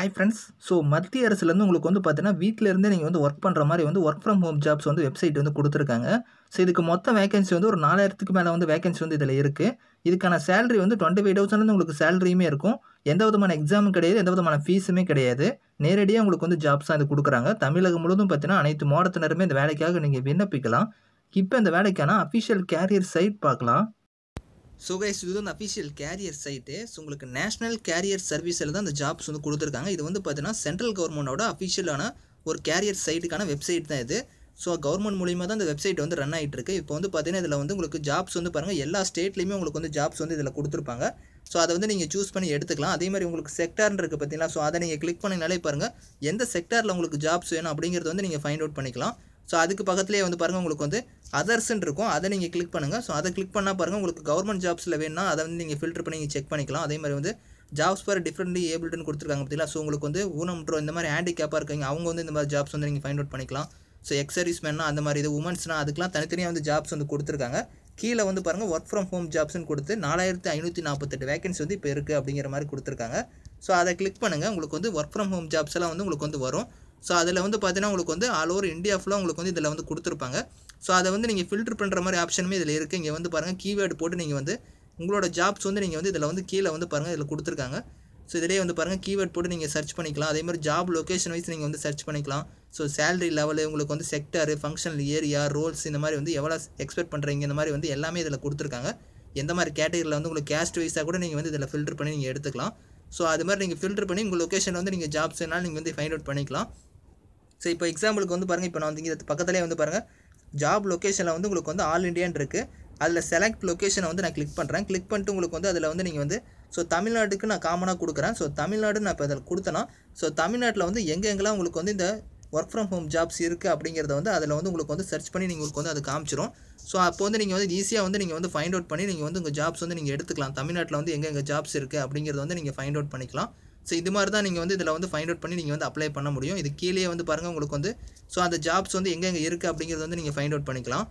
hi friends so மத்திய அரசுலேருந்து உங்களுக்கு வந்து பார்த்தீங்கன்னா வீட்டில் இருந்தே நீங்கள் வந்து ஒர்க் பண்ணுற மாதிரி வந்து ஒர்க் ஃப்ரம் ஹோம் ஜாப்ஸ் வந்து வெப்சைட் வந்து கொடுத்துருக்காங்க ஸோ இதுக்கு மொத்த வேகன்சி வந்து ஒரு நாலாயிரத்துக்கு மேலே வந்து வேகன்சி வந்து இதில் இருக்குது இதுக்கான சேலரி வந்து டுவெண்ட்டி ஃபைவ் தௌசண்ட் உங்களுக்கு சேலரியுமே இருக்கும் எந்த விதமான எக்ஸாமும் கிடையாது எந்த விதமான ஃபீஸுமே கிடையாது நேரடியாக உங்களுக்கு வந்து ஜாப்ஸ் தான் இது கொடுக்குறாங்க தமிழகம் முழுவதும் பார்த்தீங்கன்னா அனைத்து மாவட்டத்தினருமே இந்த வேலைக்காக நீங்கள் விண்ணப்பிக்கலாம் இப்போ இந்த வேலைக்கான அஃபிஷியல் கேரியர் சைட் பார்க்கலாம் ஸோ கைஸ் இது வந்து அஃபிஷியல் கேரியர் சைட்டு ஸோ உங்களுக்கு நேஷனல் கேரியர் சர்வீஸில் தான் அந்த ஜாப்ஸ் வந்து கொடுத்துருக்காங்க இது வந்து பார்த்தீங்கன்னா சென்ட்ரல் கவர்மெண்டோட அஃபிஷியலான ஒரு கேரியர் சைட்டுக்கான வெப்சைட் தான் இது ஸோ கவர்மெண்ட் மூலியமாக தான் இந்த வெப்சைட் வந்து ரன் ஆகிட்டு இருக்கு இப்போ வந்து பார்த்தீங்கன்னா இதில் வந்து உங்களுக்கு ஜாப்ஸ் வந்து பாருங்கள் எல்லா ஸ்டேட்லேயுமே உங்களுக்கு வந்து ஜாப்ஸ் வந்து இதில் கொடுத்துருப்பாங்க ஸோ அதை வந்து நீங்கள் சூஸ் பண்ணி எடுத்துக்கலாம் அதே மாதிரி உங்களுக்கு செக்டார்னு இருக்குது பார்த்தீங்களா ஸோ அதை நீங்கள் கிளிக் பண்ணினாலே பாருங்கள் எந்த செக்டாரில் உங்களுக்கு ஜாப்ஸ் வேணும் அப்படிங்கிறது வந்து நீங்கள் ஃபைண்ட் அவுட் பண்ணிக்கலாம் ஸோ அதுக்கு பக்கத்துலேயே வந்து பாருங்கள் உங்களுக்கு வந்து அதர்ஸ்ன்னு இருக்கும் அதை நீங்கள் கிளிக் பண்ணுங்கள் ஸோ அதை கிளிக் பண்ணால் பாருங்கள் உங்களுக்கு கவர்மெண்ட் ஜாப்ஸில் வேணும்னா அதை வந்து நீங்கள் ஃபில்டர் பண்ணி நீங்கள் செக் பண்ணிக்கலாம் அதே மாதிரி வந்து ஜாப்ஸ் ஃபார் டிஃப்ரெண்ட்லி ஏபிள்டுன்னு கொடுத்துருக்காங்க பார்த்தீங்களா ஸோ உங்களுக்கு வந்து ஊனம்ன்றோ இந்த மாதிரி ஹேண்டிகேப்பாக இருக்காங்க அவங்க வந்து இந்த மாதிரி ஜாப்ஸ் வந்து நீங்கள் ஃபைண்ட் அவுட் பண்ணிக்கலாம் ஸோ எக்ஸ் சர்வீஸ்மேன்னா அந்த மாதிரி இது உமன்ஸ்னா அதுக்கெலாம் தனித்தனியாக வந்து ஜாப்ஸ் வந்து கொடுத்துருக்காங்க கீழே வந்து பாருங்கள் ஒர்க் ஃப்ரம் ஹோம் ஜாப்ஸ்னு கொடுத்து நாலாயிரத்து ஐநூற்றி நாற்பத்தெட்டு வேகன்சி வந்து இப்போ இருக்குது அப்படிங்கிற மாதிரி கொடுத்துருக்காங்க ஸோ அதை கிளிக் பண்ணுங்கள் உங்களுக்கு வந்து ஒர்க் ஃப்ரம் ஹோம் ஜாப்ஸ் எல்லாம் வந்து உங்களுக்கு வந்து வரும் ஸோ அதில் வந்து பார்த்தீங்கன்னா உங்களுக்கு வந்து ஆல் ஓவர் இந்தியா ஃபுல்லாக உங்களுக்கு வந்து இதில் வந்து கொடுத்துருப்பாங்க ஸோ அதை வந்து நீங்கள் ஃபில்டர் பண்ணுற மாதிரி ஆப்ஷனுமே இதில் இருக்குது இங்கே வந்து பாருங்கள் கீவேர்டு போட்டு நீங்கள் வந்து உங்களோட ஜாப்ஸ் வந்து நீங்கள் வந்து இதில் வந்து கீழே வந்து பாருங்கள் இதில் கொடுத்துருக்காங்க ஸோ இதிலே வந்து பாருங்கள் கீவேர்ட் போட்டு நீங்கள் சர்ச் பண்ணிக்கலாம் அதே மாதிரி ஜாப் லொக்கேஷன் வைஸ் நீங்கள் வந்து சர்ச் பண்ணிக்கலாம் ஸோ சேலரி லெவலு உங்களுக்கு வந்து செக்டர் ஃபங்க்ஷனல் ஏரியா ரோல்ஸ் இந்த மாதிரி வந்து எவ்வளோ எக்ஸ்பெக்ட் பண்ணுறீங்க இந்த மாதிரி வந்து எல்லாமே இதில் கொடுத்துருக்காங்க எந்த மாதிரி கேட்டகரியில் வந்து உங்களுக்கு கேஸ்ட் வைஸாக கூட நீங்கள் வந்து இதில் ஃபில்டர் பண்ணி நீங்கள் எடுத்துக்கலாம் ஸோ அது மாதிரி நீங்கள் ஃபில்டர் பண்ணி உங்கள் லொக்கேஷன் வந்து நீங்கள் ஜாப்ஸ் வேணாலும் நீங்கள் வந்து ஃபைண்ட் அவுட் பண்ணிக்கலாம் ஸோ இப்போ எக்ஸாம்பிளுக்கு வந்து பாருங்கள் இப்போ நான் வந்து இங்கே பக்கத்துலேயே வந்து பாருங்கள் ஜாப் லொக்கேஷனில் வந்து உங்களுக்கு வந்து ஆல் இண்டியான் இருக்குது அதில் செலக்ட் லொக்கேஷனை வந்து நான் கிளிக் பண்ணுறேன் கிளிக் பண்ணிட்டு உங்களுக்கு வந்து அதில் வந்து நீங்கள் வந்து ஸோ தமிழ்நாட்டுக்கு நான் காமனாக கொடுக்குறேன் ஸோ தமிழ்நாடு நான் இப்போ அதில் கொடுத்தேன்னா ஸோ தமிழ்நாட்டில் வந்து எங்கெங்கெல்லாம் உங்களுக்கு வந்து இந்த ஒர்க் ஃப்ரம் ஹோம் ஜாப்ஸ் இருக்குது அப்படிங்கிறத வந்து அதில் வந்து உங்களுக்கு வந்து சர்ச் பண்ணி நீங்கள் உங்களுக்கு வந்து அது காமிச்சிரும் ஸோ அப்போ வந்து நீங்கள் வந்து ஈஸியாக வந்து நீங்கள் வந்து ஃபைண்ட் அவுட் பண்ணி நீங்கள் வந்து உங்கள் ஜாப்ஸ் வந்து நீங்கள் எடுத்துக்கலாம் தமிழ்நாட்டில் வந்து எங்கெங்கே ஜாப்ஸ் இருக்குது அப்படிங்கிறத வந்து நீங்கள் ஃபைண்ட் அவுட் பண்ணிக்கலாம் ஸோ இது மாதிரி தான் நீங்கள் வந்து இதில் வந்து ஃபைண்ட் அவுட் பண்ணி நீங்கள் வந்து அப்ளை பண்ண முடியும் இது கீழே வந்து பாருங்கள் உங்களுக்கு வந்து ஸோ அந்த ஜாப்ஸ் வந்து எங்கெங்கே இருக்குது அப்படிங்கிறது வந்து நீங்கள் ஃபைண்ட் அவுட் பண்ணிக்கலாம்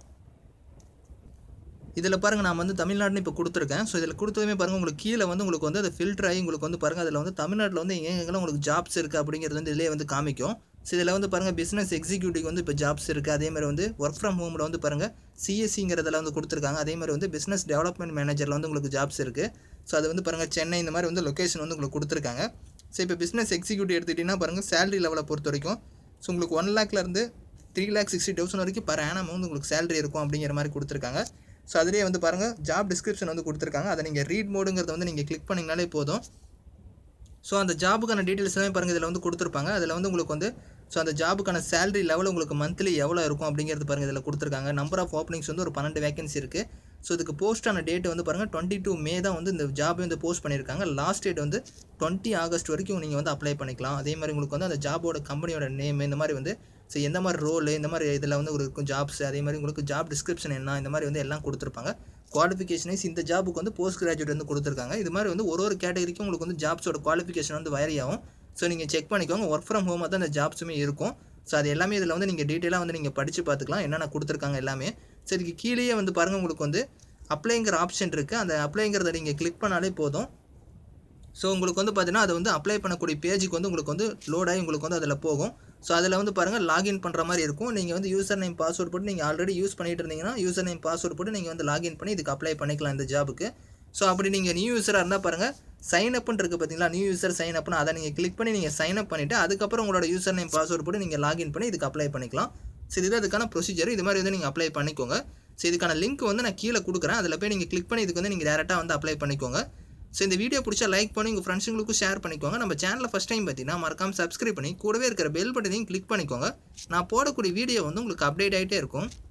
இதில் பாருங்கள் நான் வந்து தமிழ்நாடுன்னு இப்போ கொடுத்துருக்கேன் ஸோ இதில் கொடுத்ததுமே பாருங்கள் உங்களுக்கு கீழே வந்து உங்களுக்கு வந்து அது ஃபில்டர் ஆகி உங்களுக்கு வந்து பாருங்கள் அதில் வந்து தமிழ்நாட்டில் வந்து எங்கெங்கெல்லாம் உங்களுக்கு ஜாப்ஸ் இருக்குது அப்படிங்கிறது வந்து இதிலே வந்து காமிக்கும் ஸோ இதில் வந்து பாருங்கள் பிஸ்னஸ் எக்ஸிக்யூட்டிவ் வந்து இப்போ ஜாப்ஸ் இருக்குது அதே மாதிரி வந்து ஒர்க் ஃப்ரம் ஹோமில் வந்து பாருங்கள் சிஎஸ்சிங்கிறதுல வந்து கொடுத்துருக்காங்க அதே மாதிரி வந்து பிஸ்னஸ் டெவலப்மெண்ட் மேனேஜரில் வந்து உங்களுக்கு ஜாப்ஸ் இருக்குது ஸோ அது வந்து பாருங்கள் சென்னை இந்த மாதிரி வந்து லொக்கேஷன் வந்து உங்களுக்கு கொடுத்துருக்காங்க ஸோ இப்போ பிஸ்னஸ் எக்ஸிக்யூட்டிவ் எடுத்துக்கிட்டிங்கன்னா பாருங்கள் சேலரி லெவலை பொறுத்த வரைக்கும் ஸோ உங்களுக்கு ஒன் லேக்லேருந்து த்ரீ லேக் சிக்ஸ்டி தௌசண்ட் வரைக்கும் பர் ஆனம் வந்து உங்களுக்கு சேலரி இருக்கும் அப்படிங்கிற மாதிரி கொடுத்துருக்காங்க ஸோ அதிலே வந்து பாருங்கள் ஜாப் டிஸ்கிரிப்ஷன் வந்து கொடுத்துருக்காங்க அதை நீங்கள் ரீட் மோடுங்கிறத வந்து நீங்கள் கிளிக் பண்ணிங்கனாலே போதும் ஸோ அந்த ஜாபுக்கான டீட்டெயில்ஸ் எல்லாமே பாருங்கள் இதில் வந்து கொடுத்துருப்பாங்க அதில் வந்து உங்களுக்கு வந்து ஸோ அந்த ஜாபுக்கான சேலரி லெவல் உங்களுக்கு மந்த்லி எவ்வளோ இருக்கும் அப்படிங்கிறது பாருங்கள் இதில் கொடுத்துருக்காங்க நம்பர் ஆஃப் ஓப்பனிங்ஸ் வந்து ஒரு பன்னெண்டு வேகன்சி இருக்குது ஸோ இதுக்கு போஸ்ட்டான டேட் வந்து பாருங்கள் டுவெண்ட்டி டூ மே தான் வந்து இந்த ஜாப் வந்து போஸ்ட் பண்ணியிருக்காங்க லாஸ்ட் டேட் வந்து டுவெண்ட்டி ஆகஸ்ட் வரைக்கும் நீங்கள் வந்து அப்ளை பண்ணிக்கலாம் அதே மாதிரி உங்களுக்கு வந்து அந்த ஜாபோட கம்பெனியோட நேம் இந்த மாதிரி வந்து ஸோ எந்த மாதிரி ரோல் இந்த மாதிரி இதில் வந்து உங்களுக்கு இருக்கும் ஜாப்ஸ் அதே மாதிரி உங்களுக்கு ஜாப் டிஸ்கிரிப்ஷன் என்ன இந்த மாதிரி வந்து எல்லாம் கொடுத்துருப்பாங்க குவாலிஃபிகேஷனைஸ் இந்த ஜாபுக்கு வந்து போஸ்ட் கிராஜுவேட் வந்து கொடுத்துருக்காங்க இது மாதிரி வந்து ஒரு ஒரு கேட்டகரிக்கும் உங்களுக்கு வந்து ஜாப்ஸோட குவாலிஃபிகேஷன் வந்து வயரி ஆகும் ஸோ நீங்கள் செக் பண்ணிக்கோங்க ஒர்க் ஃப்ரம் ஹோமாக தான் இந்த ஜாப்ஸுமே இருக்கும் ஸோ அது எல்லாமே இதில் வந்து நீங்கள் டீட்டெயிலாக வந்து நீங்கள் படித்து பார்த்துக்கலாம் என்னென்ன கொடுத்துருக்காங்க எல்லாமே ஸோ இதுக்கு கீழேயே வந்து பாருங்கள் உங்களுக்கு வந்து அப்ளைங்கிற ஆப்ஷன் இருக்குது அந்த அப்ளைங்கிறத நீங்கள் கிளிக் பண்ணாலே போதும் ஸோ உங்களுக்கு வந்து பார்த்தீங்கன்னா அது வந்து அப்ளை பண்ணக்கூடிய பேஜுக்கு வந்து உங்களுக்கு வந்து லோடாகி உங்களுக்கு வந்து அதில் போகும் ஸோ அதில் வந்து பாருங்கள் லாகின் பண்ணுற மாதிரி இருக்கும் நீங்கள் வந்து யூசர் நேம் பாஸ்வேர்ட் போட்டு நீங்கள் ஆல்ரெடி யூஸ் பண்ணிட்டு இருந்தீங்கன்னா யூசர் நேம் பாஸ்வேர்ட் போட்டு நீங்கள் வந்து லாகின் பண்ணி இதுக்கு அப்ளை பண்ணிக்கலாம் இந்த ஜாபுக்கு ஸோ அப்படி நீங்கள் நியூ யூஸராக இருந்தால் பாருங்கள் சைன் அப்னு இருக்குது பார்த்தீங்களா நியூ யூசர் சைன் அப்னு அதை நீங்கள் கிளிக் பண்ணி நீங்கள் சைன் அப் பண்ணிவிட்டு அதுக்கப்புறம் உங்களோட யூசர் நேம் பாஸ்வேர்ட் போட்டு நீங்கள் லாகின் பண்ணி இதுக்கு அப்ளை பண்ணிக்கலாம் ஸோ இதுதான் அதுக்கான ப்ரொசீஜர் இது மாதிரி வந்து நீங்கள் அப்ளை பண்ணிக்கோங்க ஸோ இதுக்கான லிங்க் வந்து நான் கீழே கொடுக்குறேன் அதில் போய் நீங்கள் கிளிக் பண்ணி இதுக்கு வந்து நீங்கள் டேரெக்டாக வந்து அப்ளை பண்ணிக்கோங்க ஸோ இந்த வீடியோ பிடிச்சா லைக் பண்ணி உங்கள் ஃப்ரெண்ட்ஸுங்களுக்கும் ஷேர் பண்ணிக்கோங்க நம்ம சேனலில் ஃபஸ்ட் டைம் பார்த்தீங்கன்னா மறக்காமல் சப்ஸ்கிரைப் பண்ணி கூடவே இருக்கிற பெல் பட்டனையும் கிளிக் பண்ணிக்கோங்க நான் போடக்கூடிய வீடியோ வந்து உங்களுக்கு அப்டேட் ஆகிட்டே இருக்கும்